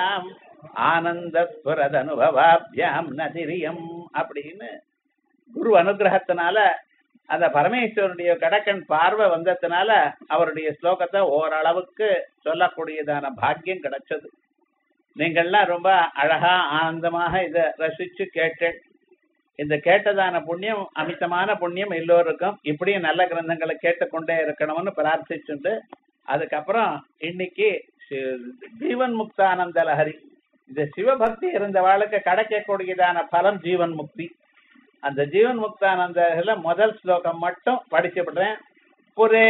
ஆனந்த ஸ்புரத அனுபவாபியாம் நதிரியம் அப்படின்னு குரு அனுகிரகத்தினால அந்த பரமேஸ்வரனுடைய கடக்கன் பார்வை வந்ததுனால அவருடைய ஸ்லோகத்தை ஓரளவுக்கு சொல்லக்கூடியதான பாக்கியம் கிடைச்சது நீங்கள்லாம் ரொம்ப அழகா ஆனந்தமாக இதை ரசிச்சு கேட்டு இந்த கேட்டதான புண்ணியம் அமிதமான புண்ணியம் எல்லோருக்கும் இப்படியும் நல்ல கிரந்தங்களை கேட்டுக்கொண்டே இருக்கணும்னு பிரார்த்திச்சுட்டு அதுக்கப்புறம் இன்னைக்கு சி- ஜீவன் முக்தானந்த லஹரி இந்த சிவபக்தி இருந்தவாளுக்கு கிடைக்கக்கூடியதான பலம் ஜீவன் முக்தி அந்த ஜீவன் முக்தானந்தல முதல் ஸ்லோகம் மட்டும் படிச்சுவிடுறேன் புரே